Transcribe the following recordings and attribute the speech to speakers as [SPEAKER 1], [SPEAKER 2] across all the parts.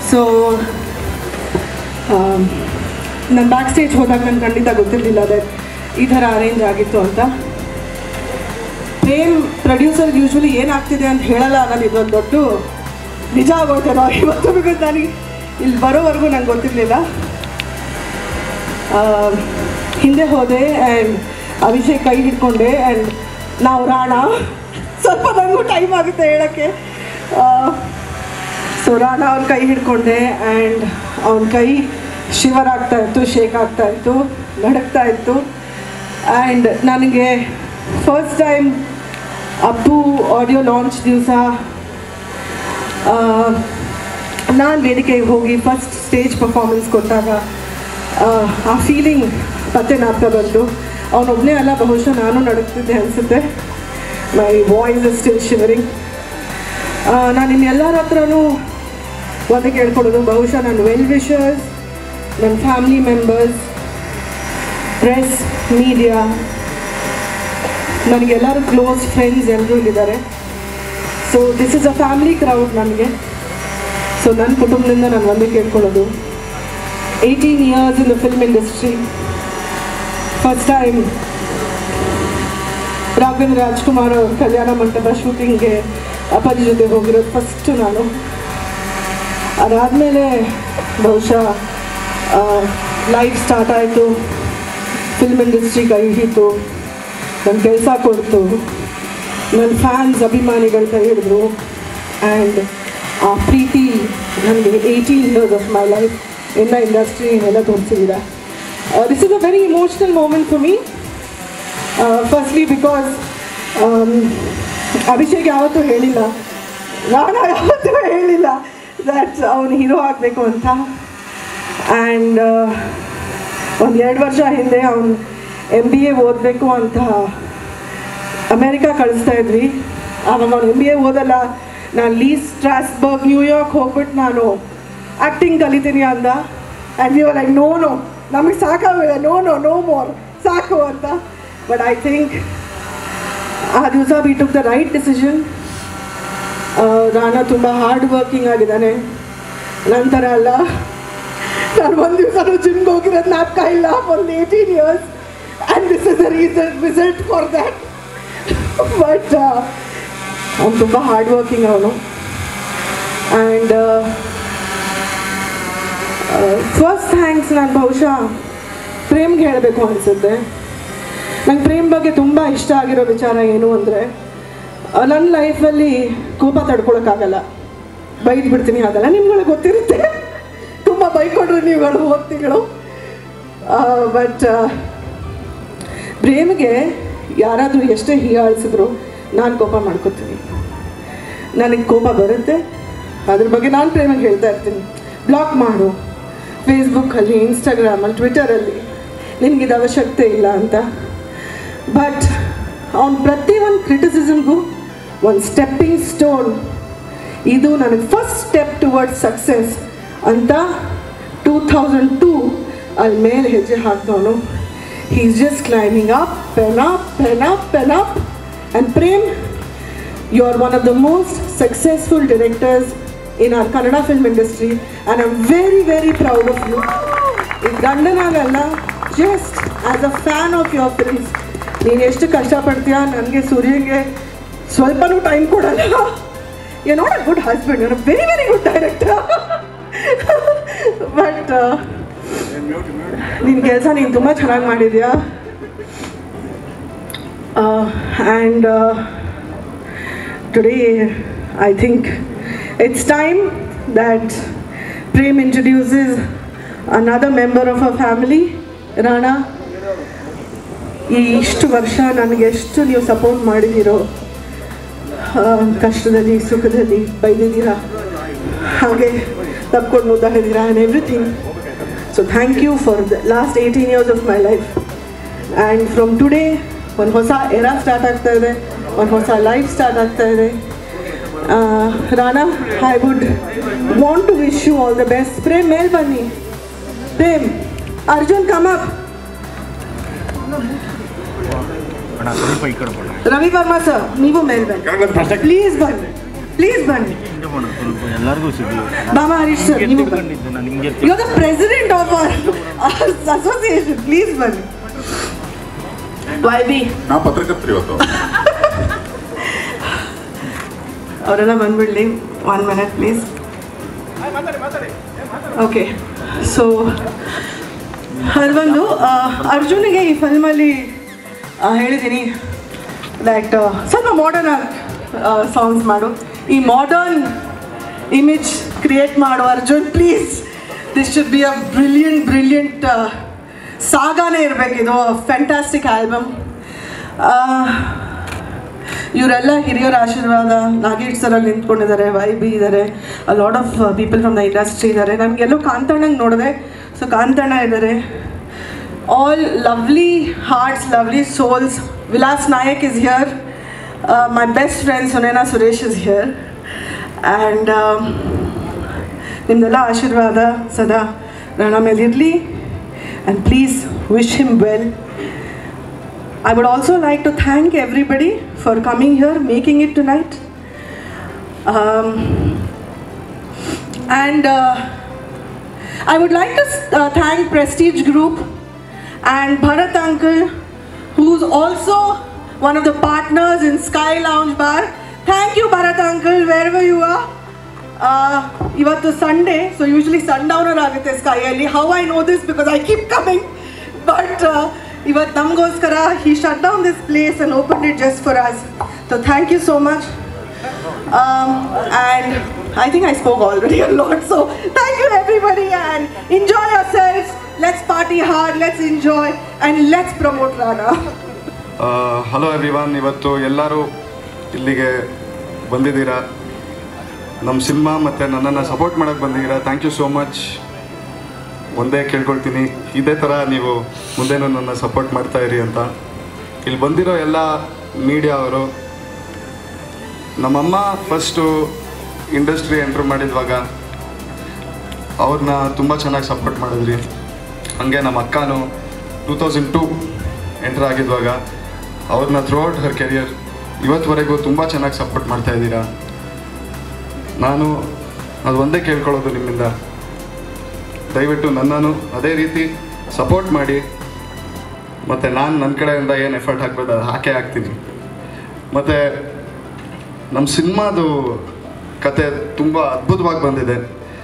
[SPEAKER 1] So ನಾನು back stage ಹೋದಾಗ ನಂಗೆ ಖಂಡಿತ ಗೊತ್ತಿರಲಿಲ್ಲ ಅದೇ ಈ ಥರ ಅರೇಂಜ್ ಆಗಿತ್ತು ಅಂತ ಪ್ರೇಮ್ ಪ್ರೊಡ್ಯೂಸರ್ ಯೂಶ್ವಲಿ ಏನಾಗ್ತಿದೆ ಅಂತ ಹೇಳಲ್ಲ ಅನ್ನೋದು ಇದೊಂದು ದೊಡ್ಡ ನಿಜ ಆಗೋಯ್ತೇನೋ ಇವತ್ತು ಬಿಕಾಸ್ ನನಗೆ ಇಲ್ಲಿ ಬರೋವರೆಗೂ ನಂಗೆ ಗೊತ್ತಿರಲಿಲ್ಲ ಹಿಂದೆ ಹೋದೆ ಆ್ಯಂಡ್ ಅಭಿಷೇಕ್ ಕೈ ಹಿಡ್ಕೊಂಡೆ ಆ್ಯಂಡ್ ನಾವು ರಾಣ ಸ್ವಲ್ಪ ನನಗೂ ಟೈಮ್ ಆಗುತ್ತೆ ಹೇಳೋಕ್ಕೆ ಸೊ ರಾಣ ಅವ್ರ ಕೈ ಹಿಡ್ಕೊಂಡೆ ಆ್ಯಂಡ್ ಅವನ ಕೈ ಶಿವರ್ ಆಗ್ತಾ ಇತ್ತು ಶೇಕ್ ಆಗ್ತಾ ಇತ್ತು ನಡಕ್ತಾ ಇತ್ತು ಆ್ಯಂಡ್ ನನಗೆ first time Appu audio launch ದಿವಸ ನಾನು ವೇದಿಕೆಗೆ ಹೋಗಿ ಫಸ್ಟ್ ಸ್ಟೇಜ್ ಪರ್ಫಾರ್ಮೆನ್ಸ್ ಕೊಟ್ಟಾಗ ಆ, ಆ ಫೀಲಿಂಗ್ ಮತ್ತೆ ನಾಪ್ಕ ಬಂತು ಅವನೊಬ್ಬನೇ ಅಲ್ಲ ಬಹುಶಃ ನಾನು ನಡುಕ್ತಿದ್ದೆ ಅನಿಸುತ್ತೆ my voice is still shivering ನಾನು ಇನ್ನೆಲ್ಲರ ಹತ್ರನೂ ಒಂದೇ ಕೇಳ್ಕೊಳ್ಳೋದು ಬಹುಶಃ ನನ್ನ ವೆಲ್ ವಿಷರ್ಸ್ ನನ್ನ ಫ್ಯಾಮಿಲಿ ಮೆಂಬರ್ಸ್ ಪ್ರೆಸ್ ಮೀಡಿಯಾ ನನಗೆಲ್ಲರೂ ಕ್ಲೋಸ್ ಫ್ರೆಂಡ್ಸ್ ಎಲ್ಲರೂ ಇಲ್ಲಿದ್ದಾರೆ so this is a family crowd ನನಗೆ ಸೊ ನನ್ನ ಕುಟುಂಬದಿಂದ ನಾನು ಒಂದೇ ಕೇಳ್ಕೊಳ್ಳೋದು eighteen years in the film industry first time Raghavendra Rajkumar ಅವ್ರ ಕಲ್ಯಾಣ ಮಂಟಪ ಶೂಟಿಂಗ್ಗೆ ಅಪ್ಪಾಜಿ ಜೊತೆ ಹೋಗಿರೋದು ಫಸ್ಟು ನಾನು ಅದಾದಮೇಲೆ ಬಹುಶಃ ಲೈಫ್ ಸ್ಟಾರ್ಟ್ ಆಯಿತು ಫಿಲ್ಮ್ ಇಂಡಸ್ಟ್ರಿ ಕೈ ಹಿಡಿತು ನನ್ನ ಕೆಲಸ ಕೊಡ್ತು ನನ್ನ ಫ್ಯಾನ್ಸ್ ಅಭಿಮಾನಿಗಳು ಕೈ ಹಿಡಿದ್ರು ಆ್ಯಂಡ್ ಆ ಪ್ರೀತಿ ನನಗೆ eighteen years of my life ಇನ್ನ ಇಂಡಸ್ಟ್ರಿ ಎಲ್ಲ ತೋರಿಸಿದ್ದೀರ this is a very emotional moment for me firstly because Abhishek ಯಾವತ್ತೂ ಹೇಳಿಲ್ಲ ರಾಣ ಯಾವತ್ತೂ ಹೇಳಿಲ್ಲ ದಟ್ ಅವನು ಹೀರೋ ಆಗಬೇಕು ಅಂತ ಆ್ಯಂಡ್ ಒಂದು ಎರಡು ವರ್ಷ ಹಿಂದೆ ಅವನು ಎಮ್ ಬಿ ಎ ಓದಬೇಕು ಅಂತ ಅಮೇರಿಕಾ ಕಳಿಸ್ತಾ ಇದ್ವಿ ಆವಾಗ ಅವ್ನು ಎಮ್ ಬಿ ಎ ಓದಲ್ಲ ನಾನು ಲೀಸ್ ಸ್ಟ್ರಾಸ್ಬರ್ಗ್ ನ್ಯೂಯಾರ್ಕ್ ಹೋಗ್ಬಿಟ್ಟು ನಾನು ಆ್ಯಕ್ಟಿಂಗ್ ಕಲಿತೀನಿ ಅಂದ and you like no no ನಮಗೆ ಸಾಕಾಗಿದೆ ನೋ ನೋ ನೋ ಮೋರ್ ಸಾಕು ಅಂತ ಬಟ್ ಐ ಥಿಂಕ್ ಆ ದಿವಸ we took the right decision Rana ತುಂಬ ಹಾರ್ಡ್ ವರ್ಕಿಂಗ್ ಆಗಿದ್ದಾನೆ ನಂತರ ಅಲ್ಲ ನಾನು ಒಂದು ದಿವಸ ಜಿಮ್ಗೆ ಹೋಗಿರೋದು ನಾಪ್ಕ ಇಲ್ಲ ಒಂದು eighteen years and this is the reason result for that but ಅವನು ತುಂಬ ಹಾರ್ಡ್ ವರ್ಕಿಂಗ್ ಅವನು ಆ್ಯಂಡ್ ಫಸ್ಟ್ ಥ್ಯಾಂಕ್ಸ್ ನಾನು ಬಹುಶಃ ಪ್ರೇಮ್ಗೆ ಹೇಳಬೇಕು ಅನಿಸುತ್ತೆ ನಂಗೆ ಪ್ರೇಮ್ ಬಗ್ಗೆ ತುಂಬ ಇಷ್ಟ ಆಗಿರೋ ವಿಚಾರ ಏನು ಅಂದರೆ ನನ್ನ ಲೈಫಲ್ಲಿ ಕೋಪ ತಡ್ಕೊಳಕ್ಕಾಗಲ್ಲ ಬೈದು ಬಿಡ್ತೀನಿ ಆಗಲ್ಲ ನಿಮ್ಗಳಿಗೆ ಗೊತ್ತಿರುತ್ತೆ ತುಂಬ ಬೈಕೊಂಡ್ರು ನೀವುಗಳು ಹೋಗ್ತಿಗಳು ಬಟ್ ಪ್ರೇಮ್ಗೆ ಯಾರಾದರೂ ಎಷ್ಟೇ ಹೀಯಾಳಿಸಿದ್ರು ನಾನು ಕೋಪ ಮಾಡ್ಕೋತೀನಿ ನನಗೆ ಕೋಪ ಬರುತ್ತೆ ಅದ್ರ ಬಗ್ಗೆ ನಾನು ಪ್ರೇಮಿಗೆ ಹೇಳ್ತಾ ಇರ್ತೀನಿ ಬ್ಲಾಕ್ ಮಾಡು ಫೇಸ್ಬುಕ್ಕಲ್ಲಿ ಇನ್ಸ್ಟಾಗ್ರಾಮಲ್ಲಿ ಟ್ವಿಟರಲ್ಲಿ ನಿನಗಿದು ಅವಶ್ಯಕತೆ ಇಲ್ಲ ಅಂತ ಬಟ್ ಅವ್ನು ಪ್ರತಿಯೊಂದು ಕ್ರಿಟಿಸಿಸಮ್ಗೂ ಒಂದು ಸ್ಟೆಪ್ಪಿಂಗ್ ಸ್ಟೋನ್ ಇದು ನನಗೆ ಫಸ್ಟ್ ಸ್ಟೆಪ್ ಟುವರ್ಡ್ಸ್ ಸಕ್ಸಸ್ ಅಂತ ಟೂ ಥೌಸಂಡ್ ಟೂ ಅಲ್ಲಿ ಮೇಲೆ ಹೆಜ್ಜೆ ಹಾಕ್ದವನು he is just climbing up pen up pen up pen up and Prem you are one of the most successful directors in R Kannada film industry and I am very very proud of you ಈ ಗಂಡನಾಗಲ್ಲ just as a fan of your films ನೀನು ಎಷ್ಟು ಕಷ್ಟಪಡ್ತೀಯ ನನಗೆ ಸೂರ್ಯಂಗೆ ಸ್ವಲ್ಪನೂ time ಕೊಡಲ್ಲ you not a good husband you very very good director but ನಿನ್ನ ಕೆಲಸ ನೀನು ತುಂಬ ಚೆನ್ನಾಗಿ ಮಾಡಿದ್ಯಾ and today I think it's time that Prem introduces another member of our family Rana ಈ ಇಷ್ಟು ವರ್ಷ ನನಗೆ ಎಷ್ಟು ನೀವು ಸಪೋರ್ಟ್ ಮಾಡಿದ್ದೀರೋ ಆ, ಕಷ್ಟದಲ್ಲಿ ಸುಖದಲ್ಲಿ ಬೈದಿದ್ದೀರಾ ಹಾಗೆ ತಪ್ಕೊಂಡು ಮುದ್ದಾಡಿದ್ದೀರಾ and everything so thank you for the last eighteen years of my life and from today ಒಂದು ಹೊಸ ಎರಾ ಸ್ಟಾರ್ಟ್ ಆಗ್ತಾ ಇದೆ ಒಂದು ಹೊಸ ಲೈಫ್ ಸ್ಟಾರ್ಟ್ ಆಗ್ತಾ ಇದೆ ಆ, Rana I would want to wish you all the best Prem ಮೇಲ್ ಬನ್ನಿ ಪ್ರೇಮ್ ಅರ್ಜುನ್ ಕಮಪ್
[SPEAKER 2] ಅಣ್ಣ ಸ್ವಲ್ಪ ಈ ಕಡೆ ಬಣ್ಣ
[SPEAKER 1] ರವಿ ವರ್ಮಾ ಸರ್ ನೀವು ಮೇಲ್ ಬನ್ನಿ
[SPEAKER 2] ಕನ್ನಡ ಪ್ರಶ್ನೆ
[SPEAKER 1] ಪ್ಲೀಸ್ ಬನ್ನಿ ಪ್ಲೀಸ್ ಬನ್ನಿ
[SPEAKER 2] ಹಿಂಗೆ ಮಾಡು ಸ್ವಲ್ಪ ಎಲ್ಲರಿಗೂ ಸಿಗಲಿ
[SPEAKER 1] ಬಾಬಾ ಹರೀಶ್ ಸರ್ ನೀವು ಬನ್ನಿ
[SPEAKER 2] ತಿಳ್ಕೊಂಡಿದ್ದು ನಾನು ಹಿಂಗೆ
[SPEAKER 1] you are the president of association please ಬನ್ನಿ ವೈ ಬಿ
[SPEAKER 3] ನಾ ಪತ್ರಕರ್ತರು ಇವತ್ತು
[SPEAKER 1] ಅವರೆಲ್ಲ ಬಂದ್ಬಿಡ್ಲಿ one minute please okay so ಅದೊಂದು ಅರ್ಜುನಿಗೆ ಈ ಫಿಲ್ಮಲ್ಲಿ ಹೇಳಿದ್ದೀನಿ ಲೈಕ್ ಸ್ವಲ್ಪ ಮಾಡರ್ನ್ ಸಾಂಗ್ಸ್ ಮಾಡು ಈ ಮಾಡರ್ನ್ ಇಮೇಜ್ ಕ್ರಿಯೇಟ್ ಮಾಡು Arjun please this should be a brilliant brilliant ಸಾಗಾನೇ ಇರಬೇಕಿದು ಫ್ಯಾಂಟಾಸ್ಟಿಕ್ ಆಲ್ಬಮ್ ಇವರೆಲ್ಲ ಹಿರಿಯರ ಆಶೀರ್ವಾದ ನಾಗೇಶ್ ಸರಲ್ಲಿ ನಿಂತ್ಕೊಂಡಿದ್ದಾರೆ ವೈ ಬಿ ಇದ್ದಾರೆ lot of people from the industry ಇದ್ದಾರೆ ನನಗೆಲ್ಲೋ ಕಾಂತಣ್ಣಂಗೆ ನೋಡಿದೆ ಸೊ ಕಾಂತಣ್ಣ ಇದ್ದಾರೆ all lovely hearts lovely souls Vilas Nayak is here my best friend Sunena Suresh is here and ನಿಮ್ಮದೆಲ್ಲ ಆಶೀರ್ವಾದ ಸದಾ ನನ್ನ ಮೇಲೆ ಇರಲಿ and please wish him well I would also like to thank everybody for coming here, making it tonight. Um, and uh, I would like to uh, thank Prestige Group and Bharat Uncle, who's also one of the partners in Sky Lounge Bar. Thank you, Bharat Uncle, wherever you are. Uh, ಇವತ್ತು Sunday so usually sundowner ಆಗುತ್ತೆ ಸ್ಕೈಯಲ್ಲಿ how I know this because I keep coming but ಇವತ್ತು ನಮಗೋಸ್ಕರ he shut down this place and open it just for us so thank you so much and I think I spoke already a lot so thank you everybody and enjoy your selves let's party hard let's enjoy and let's promote Rana
[SPEAKER 4] hello everyone ಇವತ್ತು ಎಲ್ಲರೂ ಇಲ್ಲಿಗೆ ಬಂದಿದ್ದೀರಾ ನಮ್ಮ cinema ಮತ್ತು ನನ್ನನ್ನು support ಮಾಡೋಕ್ಕೆ ಬಂದಿದ್ದೀರಾ thank you so much ಒಂದೇ ಕೇಳ್ಕೊಳ್ತೀನಿ ಇದೇ ಥರ ನೀವು ಮುಂದೇನೂ ನನ್ನ ಸಪೋರ್ಟ್ ಮಾಡ್ತಾ ಇರಿ ಅಂತ ಇಲ್ಲಿ ಬಂದಿರೋ ಎಲ್ಲ ಮೀಡಿಯಾ ಅವರು ನಮ್ಮಮ್ಮ ಫಸ್ಟು ಇಂಡಸ್ಟ್ರಿ ಎಂಟ್ರ್ ಮಾಡಿದ್ವಾಗ ಅವ್ರನ್ನ ತುಂಬ ಚೆನ್ನಾಗಿ ಸಪೋರ್ಟ್ ಮಾಡಿದ್ರಿ ಹಾಗೆ ನಮ್ಮ ಅಕ್ಕನೂ ಟೂ ತೌಸಂಡ್ ಟೂ ಎಂಟ್ರ್ ಆಗಿದ್ವಾಗ ಅವ್ರನ್ನ ಥ್ರೂಔಟ್ ಹರ್ ಕೆರಿಯರ್ ಇವತ್ತುವರೆಗೂ ತುಂಬ ಚೆನ್ನಾಗಿ ಸಪೋರ್ಟ್ ಮಾಡ್ತಾ ಇದ್ದೀರಾ ನಾನು ಅದು ಒಂದೇ ಕೇಳ್ಕೊಳ್ಳೋದು ನಿಮ್ಮಿಂದ ದಯವಿಟ್ಟು ನನ್ನನ್ನು ಅದೇ ರೀತಿ ಸಪೋರ್ಟ್ ಮಾಡಿ ಮತ್ತು ನಾನು ನನ್ನ ಕಡೆಯಿಂದ ಏನು ಎಫರ್ಟ್ ಹಾಕ್ಬೋದು ಅದು ಹಾಕೇ ಹಾಕ್ತೀನಿ ಮತ್ತು ನಮ್ಮ ಸಿನಿಮಾದು ಕತೆ ತುಂಬ ಅದ್ಭುತವಾಗಿ ಬಂದಿದೆ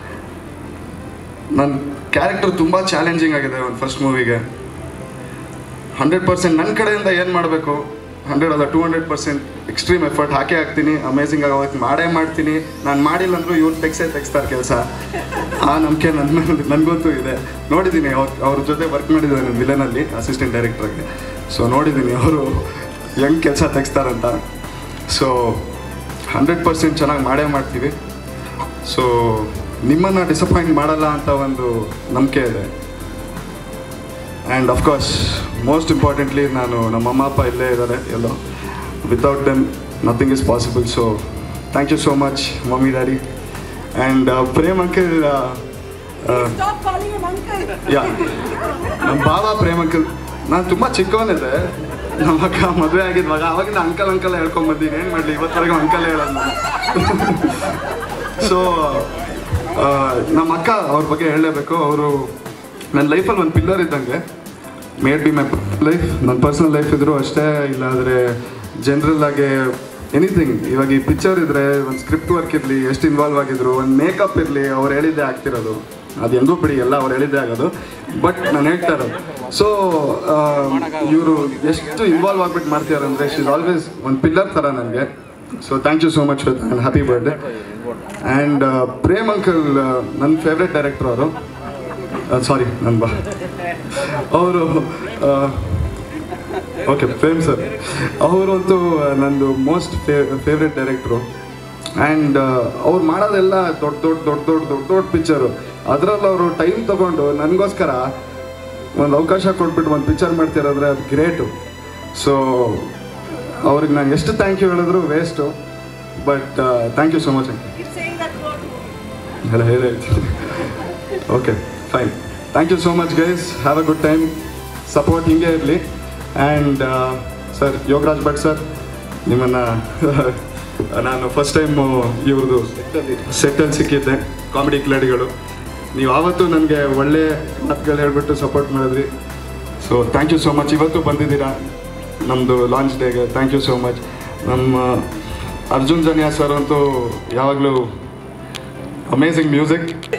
[SPEAKER 4] ನನ್ನ ಕ್ಯಾರೆಕ್ಟರ್ ತುಂಬ ಚಾಲೆಂಜಿಂಗ್ ಆಗಿದೆ ಒಂದು ಫಸ್ಟ್ ಮೂವಿಗೆ ಹಂಡ್ರೆಡ್ ಪರ್ಸೆಂಟ್ ನನ್ನ ಕಡೆಯಿಂದ ಏನು ಮಾಡಬೇಕು ಹಂಡ್ರೆಡ್ ಅಲ್ಲ two hundred percent extreme effort ಹಾಕೇ ಹಾಕ್ತೀನಿ ಅಮೇಝಿಂಗ್ ಆಗೋಕ್ಕೆ ಮಾಡೇ ಮಾಡ್ತೀನಿ ನಾನು ಮಾಡಿಲ್ಲ ಅಂದರೂ ಇವ್ರು ತೆಗ್ಸೇ ತೆಗಿಸ್ತಾರೆ ಕೆಲಸ ಆ ನಂಬಿಕೆ ನನ್ನ ಮೇಲೆ ನನಗಂತೂ ಇದೆ ನೋಡಿದ್ದೀನಿ ಅವ್ರ ಅವ್ರ ಜೊತೆ ವರ್ಕ್ ಮಾಡಿದ್ದೀನಿ ವಿಲನಲ್ಲಿ ಅಸಿಸ್ಟೆಂಟ್ ಡೈರೆಕ್ಟ್ರಾಗಿ ಸೊ ನೋಡಿದ್ದೀನಿ ಅವರು ಹೆಂಗೆ ಕೆಲಸ ತೆಗಿಸ್ತಾರಂತ ಸೊ ಹಂಡ್ರೆಡ್ ಪರ್ಸೆಂಟ್ ಚೆನ್ನಾಗಿ ಮಾಡೇ ಮಾಡ್ತೀವಿ ಸೊ ನಿಮ್ಮನ್ನು ಡಿಸಪಾಯಿಂಟ್ ಮಾಡಲ್ಲ ಅಂತ ಒಂದು ನಂಬಿಕೆ ಇದೆ ಆ್ಯಂಡ್ ಅಫ್ಕೋರ್ಸ್ ಮೋಸ್ಟ್ ಇಂಪಾರ್ಟೆಂಟ್ಲಿ ನಾನು ನಮ್ಮ ಅಮ್ಮ ಅಪ್ಪ ಇಲ್ಲೇ ಇದ್ದಾರೆ ಎಲ್ಲೋ without them nothing is possible so thank you so much mummy daddy and Prem uncle
[SPEAKER 1] Stop calling him uncle.
[SPEAKER 4] Yeah ನಮ್ಮ ಬಾಬಾ ಪ್ರೇಮ್ ಅಂಕಲ್ ನಾನು ತುಂಬ ಚಿಕ್ಕವನಿದ್ದೆ ನಮ್ಮ ಅಕ್ಕ ಮದುವೆ ಆಗಿದ್ವಾಗ ಅವಾಗಿಂದ ಅಂಕಲ್ ಅಂಕಲ್ ಹೇಳ್ಕೊಂಬಂದಿನಿ ಏನು ಮಾಡಲಿ ಇವತ್ತವರೆಗೂ ಅಂಕಲ್ ಹೇಳೋದು ನಾನು ಸೊ ನಮ್ಮ ಅಕ್ಕ ಅವ್ರ ಬಗ್ಗೆ ಹೇಳಲೇಬೇಕು ಅವರು ನನ್ನ ಲೈಫಲ್ಲಿ ಒಂದು ಪಿಲ್ಲರ್ ಇದ್ದಂಗೆ ಮೇಡ್ ಬಿ ಮೈ ಲೈಫ್ ನನ್ನ ಪರ್ಸನಲ್ ಲೈಫ್ ಇದ್ರು ಅಷ್ಟೇ ಇಲ್ಲಾಂದರೆ ಜನರಲ್ ಆಗಿ ಎನಿಥಿಂಗ್ ಇವಾಗ ಈ ಪಿಕ್ಚರ್ ಇದ್ರೆ ಒಂದು ಸ್ಕ್ರಿಪ್ಟ್ ವರ್ಕ್ ಇರಲಿ ಎಷ್ಟು ಇನ್ವಾಲ್ವ್ ಆಗಿದ್ರು ಒಂದು ಮೇಕಪ್ ಇರಲಿ ಅವ್ರು ಹೇಳಿದ್ದೆ ಆಗ್ತಿರೋದು ಅದು ಹೆಂಗೂ ಬಿಡಿ ಎಲ್ಲ ಅವ್ರು ಹೇಳಿದ್ದೆ ಆಗೋದು ಬಟ್ ನಾನು ಹೇಳ್ತಾ ಇರೋದು ಸೊ ಇವರು ಎಷ್ಟು ಇನ್ವಾಲ್ವ್ ಆಗ್ಬಿಟ್ಟು ಮಾಡ್ತಿದ್ದಾರೆ ಅಂದರೆ ಶಿ ಇಸ್ ಆಲ್ವೇಸ್ ಒಂದು ಪಿಲ್ಲರ್ ಥರ ನನಗೆ so thank you so much with and happy birthday and Prem uncle ನನ್ನ ಫೇವ್ರೆಟ್ ಡೈರೆಕ್ಟರ್ ಅವರು ಸಾರಿ ನನ್ನ ಬಾ ಅವರು ಓಕೆ ಪ್ರೇಮ್ ಸರ್ ಅವರಂತೂ ನಂದು ಮೋಸ್ಟ್ ಫೇವ್ರೆಟ್ ಡೈರೆಕ್ಟ್ರು ಆ್ಯಂಡ್ ಅವ್ರು ಮಾಡೋದೆಲ್ಲ ದೊಡ್ಡ ದೊಡ್ಡ ದೊಡ್ಡ ದೊಡ್ಡ ದೊಡ್ಡ ದೊಡ್ಡ ಪಿಕ್ಚರು ಅದರಲ್ಲಿ ಅವರು ಟೈಮ್ ತೊಗೊಂಡು ನನಗೋಸ್ಕರ ಒಂದು ಅವಕಾಶ ಕೊಟ್ಬಿಟ್ಟು ಒಂದು ಪಿಕ್ಚರ್ ಮಾಡ್ತಿರೋದ್ರೆ ಅದು ಗ್ರೇಟು ಸೊ ಅವ್ರಿಗೆ ನಾನು ಎಷ್ಟು ಥ್ಯಾಂಕ್ ಯು ಹೇಳಿದ್ರು waste but thank you so much
[SPEAKER 1] Keep saying that word.
[SPEAKER 4] ಎಲ್ಲ ಹೇಳಿ okay fine thank you so much guys have a good time support ಹಿಂಗೆ ಇರಲಿ and sir Yogaraj Bhat sir ನಿಮ್ಮನ್ನು ನಾನು ಫಸ್ಟ್ ಟೈಮು ಇವ್ರದ್ದು ಸೆಟ್ಟಲ್ಲಿ ಸಿಕ್ಕಿದ್ದೆ ಕಾಮಿಡಿ ಕಿಲಾಡಿಗಳು ನೀವು ಆವತ್ತು ನನಗೆ ಒಳ್ಳೆ ಮಾತುಗಳು ಹೇಳ್ಬಿಟ್ಟು ಸಪೋರ್ಟ್ ಮಾಡಿದ್ರಿ so thank you so much ಇವತ್ತು ಬಂದಿದ್ದೀರಾ ನಮ್ಮದು ಲಾಂಚ್ ಡೇಗೆ ಥ್ಯಾಂಕ್ ಯು ಸೋ ಮಚ್ ನಮ್ಮ ಅರ್ಜುನ್ ಜನ್ಯಾ ಸರ್ ಅಂತೂ ಯಾವಾಗಲೂ ಅಮೇಝಿಂಗ್ ಮ್ಯೂಸಿಕ್